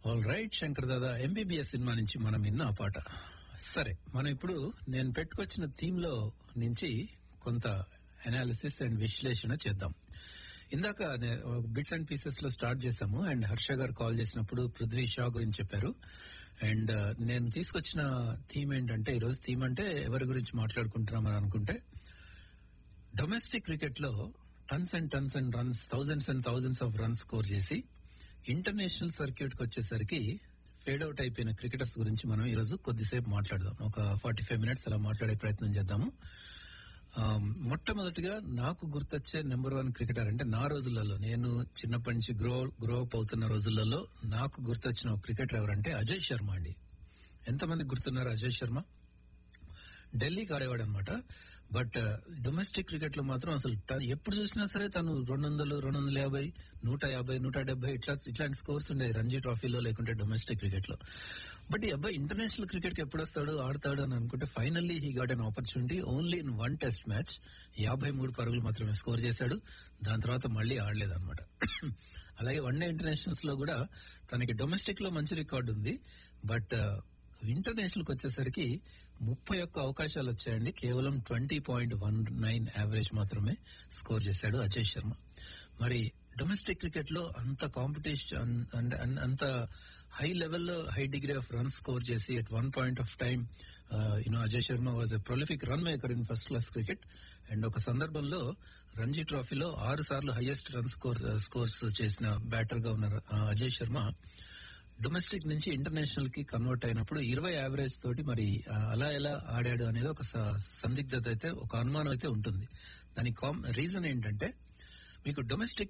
all right Shankar Dada MBBS cinema నుంచి మనం విన్న ఆ పాట సరే మనం ఇప్పుడు నేను పెట్టుకొచ్చిన థీమ్ లో నుంచి కొంత అనాలిసిస్ అండ్ విశ్లేషణ చేద్దాం ఇందాక బిట్స్ అండ్ పీసెస్ లో స్టార్ట్ చేశాము అండ్ హర్ష గారు కాల్ చేసినప్పుడు పృథ్వీ షా గురించి చెప్పారు అండ్ నేను తీసుకొచ్చిన థీమ్ ఏంటంటే ఈరోజు థీమ్ అంటే ఎవరి గురించి మాట్లాడుకుంటున్నామని అనుకుంటే డొమెస్టిక్ క్రికెట్ లో tons and tons and runs thousands and thousands of runs score చేసి ఇంటర్నేషనల్ సర్క్యూట్ కి వచ్చేసరికి ఫేడ్ అవుట్ అయిపోయిన క్రికెటర్స్ గురించి మనం ఈ రోజు కొద్దిసేపు మాట్లాడదాం ఒక ఫార్టీ ఫైవ్ మినిట్స్ అలా మాట్లాడే ప్రయత్నం చేద్దాము ఆ, మొట్టమొదటిగా నాకు గుర్తొచ్చే నెంబర్ వన్ క్రికెటర్ అంటే నా రోజులలో నేను చిన్నప్పటి నుంచి గ్రో గ్రో అప్ అవుతున్న రోజులలో నాకు గుర్తొచ్చిన ఒక క్రికెటర్ ఎవరంటే అజయ్ శర్మ అండి ఎంతమంది గుర్తున్నారు అజయ్ శర్మ ఢిల్లీకి ఆడేవాడు అనమాట బట్ డొమెస్టిక్ క్రికెట్ లో మాత్రం అసలు ట- ఎప్పుడు చూసినా సరే తను రెండు వందలు రెండు వందల యాభై నూట యాభై నూట డెబ్బై ఇట్లా ఇట్లాంటి స్కోర్స్ ఉండేది రంజీ ట్రోఫీలో లేకుంటే డొమెస్టిక్ క్రికెట్ లో బట్ ఈ అబ్బాయి ఇంటర్నేషనల్ క్రికెట్ కి ఎప్పుడు వస్తాడు ఆడతాడు అని అనుకుంటే finally he got an opportunity only in one test match యాభై మూడు పరుగులు మాత్రమే స్కోర్ చేశాడు దాని తర్వాత మళ్ళీ ఆడలేదన్నమాట అలాగే వన్ డే ఇంటర్నేషనల్స్ లో కూడా తనకి డొమెస్టిక్ లో మంచి రికార్డు ఉంది బట్ ఇంటర్నేషనల్ కి వచ్చేసరికి ముప్పై ఒక్క అవకాశాలు వచ్చాయండి కేవలం twenty point one nine average మాత్రమే స్కోర్ చేశాడు అజయ్ శర్మ మరి డొమెస్టిక్ క్రికెట్ లో అంత కాంపిటీషన్ అంత హై లెవెల్లో high degree of run score చేసి at one point of time you know Ajay Sharma was a prolific run maker in first class cricket and ఒక సందర్భంలో రంజీ ట్రోఫీలో ఆరు సార్లు హైయెస్ట్ రన్ స్కోర్ స్కోర్స్ చేసిన బ్యాటర్ గా ఉన్న ఆ, అజయ్ శర్మ డొమెస్టిక్ నుంచి ఇంటర్నేషనల్ కి కన్వర్ట్ అయినప్పుడు ఇరవై యావరేజ్ తోటి మరి ఆ, అలా ఎలా ఆడాడు అనేది ఒక స- సందిగ్ధత అయితే ఒక అనుమానం అయితే ఉంటుంది దానికి రీజన్ ఏంటంటే మీకు డొమెస్టిక్